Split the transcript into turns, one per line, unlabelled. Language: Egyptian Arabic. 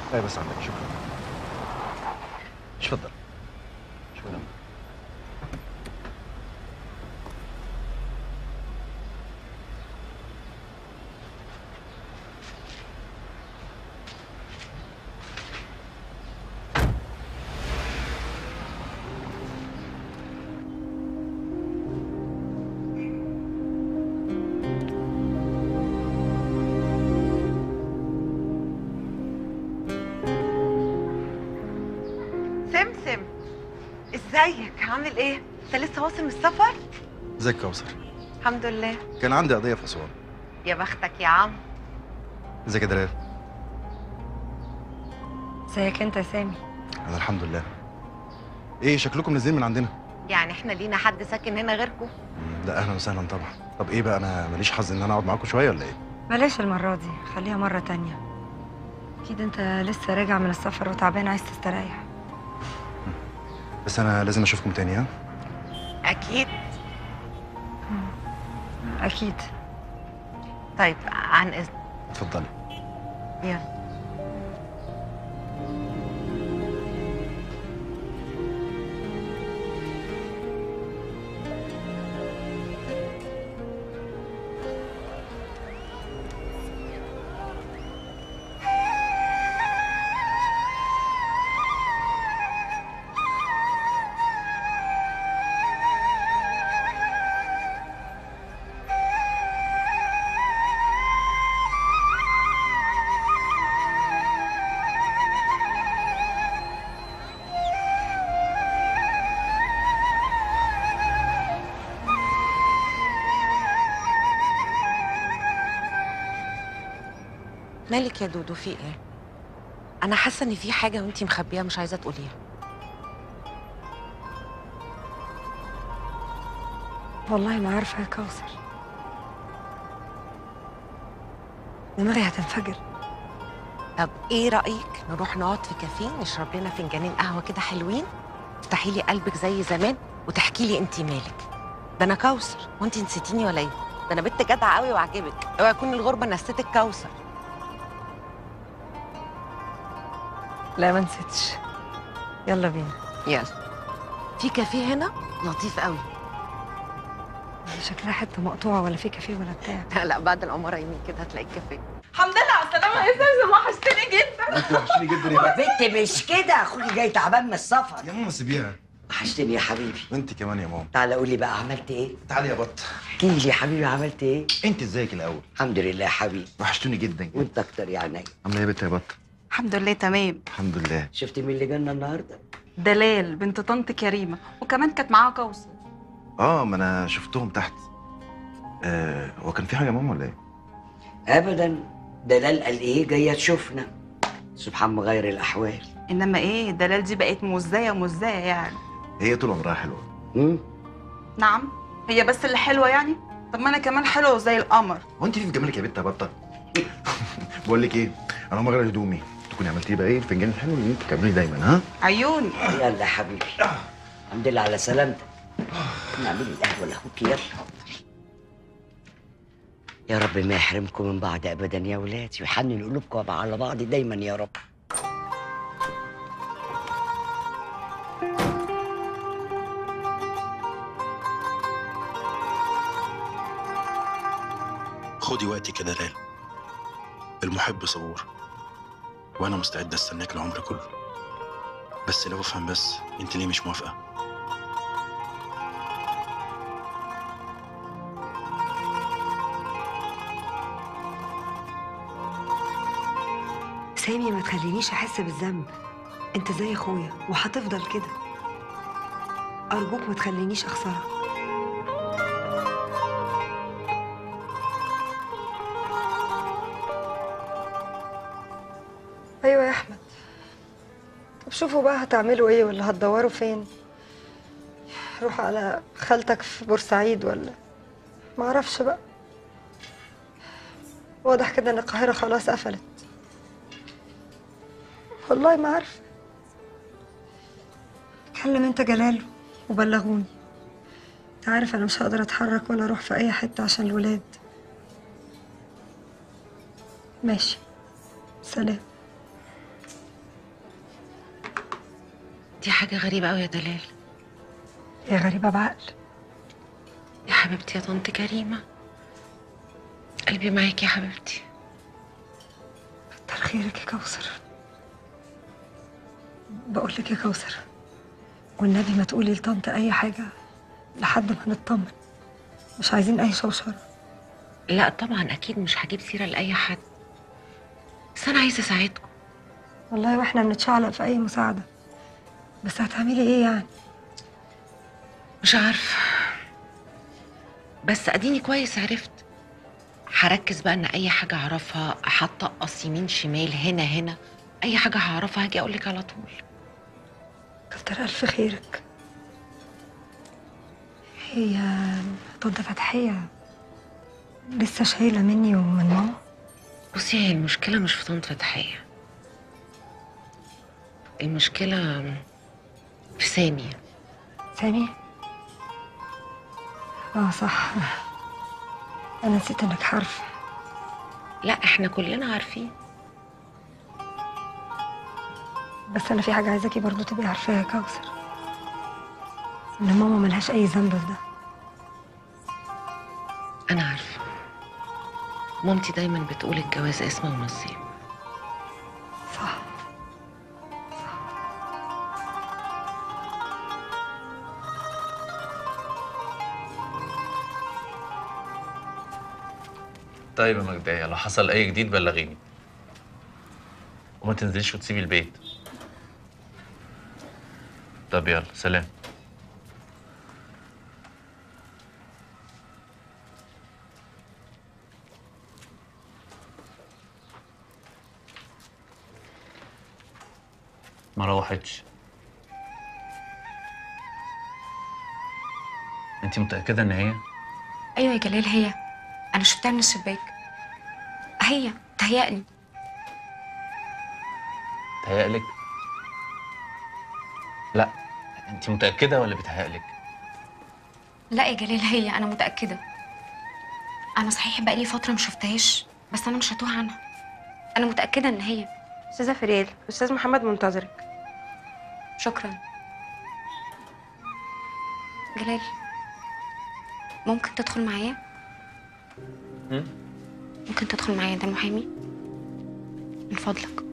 ايه بس عندك شكرا اتفضل شكرا
سمسم ازيك عامل ايه انت لسه واصل من السفر
ازيك يا كوثر
الحمد لله
كان عندي قضيه في اسوان
يا بختك يا عم
ازيك يا دلال
ازيك انت يا سامي
انا الحمد لله ايه شكلكم نازلين من عندنا
يعني احنا لينا حد ساكن هنا غيركم
مم، لا اهلا وسهلا طبعا طب ايه بقى انا ماليش حظ ان انا اقعد معاكم شويه ولا ايه
بلاش المرة دي خليها مرة تانية أكيد أنت لسه راجع من السفر وتعبان عايز تستريح
بس انا لازم اشوفكم تاني ها
اكيد
أكيد
طيب عن اذن
اتفضلي
يلا مالك يا دودو في ايه انا حاسه ان في حاجه وانتي مخبيها مش عايزه تقوليها
والله ما عارفة يا كوثر دماغي هتنفجر
طب ايه رايك نروح نقعد في كافيه نشرب لنا فنجانين قهوه كده حلوين افتحي لي قلبك زي زمان وتحكي لي انتي مالك ده انا كوثر وانتي نسيتيني ولا ايه ده انا بنت جدعه قوي وعجبك اوعي يكون الغربه نسيتك كوثر
لا ما نسيتش يلا بينا
يلا في كافيه هنا لطيف قوي
شكلها حتة مقطوعة ولا في كافيه ولا بتاع
لا بعد العماره يمين كده هتلاقي الكافيه
الحمد لله على السلامة يا سمسم وحشتني جدا
انت وحشني جدا يا
يا بنت مش كده اخوكي جاي تعبان من السفر
يا ماما سيبيها
وحشتني يا حبيبي
وانت كمان يا ماما
تعالى قول لي بقى عملت ايه
تعالي يا بط
احكي لي يا حبيبي عملت ايه
انت ازيك الاول
الحمد لله يا حبيبي
وحشتوني جدا
وانت اكتر يا عيني
عامله ايه يا بت يا بط
الحمد لله تمام
الحمد لله
شفت مين اللي جالنا النهارده
دلال بنت طنط كريمة وكمان كانت معاها كوثر
اه ما انا شفتهم تحت آه هو كان في حاجه يا ماما ولا ايه
ابدا دلال قال ايه جايه تشوفنا سبحان مغير الاحوال
انما ايه دلال دي بقت مزاية مزاية يعني
هي طول عمرها حلوه
امم
نعم هي بس اللي حلوة يعني طب ما انا كمان حلوة زي القمر
هو انت في جمالك يا بت يا بطه بقول لك ايه انا هقوم اغير هدومي تكوني عملتي بقى ايه الفنجان الحلو اللي انت بتعمليه دايما ها
عيوني
يلا يا حبيبي الحمد لله على سلامتك نعمل القهوه لاخوك يلا يا رب ما يحرمكم من بعض ابدا يا ولادي ويحنن قلوبكم على بعض دايما يا رب
خدي وقتك يا دلال المحب صبور وانا مستعد استناك العمر كله بس لو افهم بس انت ليه مش موافقه
سامي ما تخلينيش احس بالذنب انت زي اخويا وهتفضل كده ارجوك ما تخلينيش اخسرك ايوه يا احمد طب شوفوا بقى هتعملوا ايه ولا هتدوروا فين روح على خالتك في بورسعيد ولا ما اعرفش بقى واضح كده ان القاهره خلاص قفلت والله ما عارفه كلم انت جلال وبلغوني انت عارف انا مش هقدر اتحرك ولا اروح في اي حته عشان الولاد ماشي سلام
دي حاجة غريبة أوي يا دلال
يا غريبة بعقل
يا حبيبتي يا طنط كريمة قلبي معاكي يا حبيبتي
كتر خيرك يا كوثر بقول لك يا كوثر والنبي ما تقولي لطنط اي حاجه لحد ما نطمن مش عايزين اي شوشره
لا طبعا أكيد مش هجيب سيرة لأي حد بس أنا عايزة أساعدكم
والله واحنا بنتشعلق في اي مساعده بس هتعملي ايه يعني
مش عارفة بس أديني كويس عرفت هركز بقى إن أي حاجة أعرفها هطقص يمين شمال هنا هنا أي حاجة هعرفها هاجي أقولك على طول
كتر الف خيرك هي طنط فتحيه لسه شايله مني ومن ماما
بصي هي المشكلة مش في طنط فتحية المشكلة في سامي
سامي اه صح انا نسيت انك عارفه
لا احنا كلنا عارفين
بس انا في حاجه عايزاكي برضو تبقي عارفاها يا كوثر ان ماما ملهاش اي ذنب في ده
أنا عارفة مامتي دايما بتقول الجواز اسمه ونصيب
صح
طيب يا مجدية لو حصل أي جديد بلغيني وما تنزليش وتسيبي البيت طب يلا سلام ما روحتش انت متأكدة ان هي
ايوه يا جلال هي انا شفتها من الشباك هي تهيألي
تهيألك لا انت متأكدة ولا بتهيألك
لا يا جلال هي انا متأكدة انا صحيح بقالي فترة ما شفتهاش بس انا مش هتوه عنها انا متأكدة ان هي
استاذه فريال استاذ محمد منتظرك
شكرا جلال ممكن تدخل معايا
هم؟
ممكن تدخل معايا ده المحامي من فضلك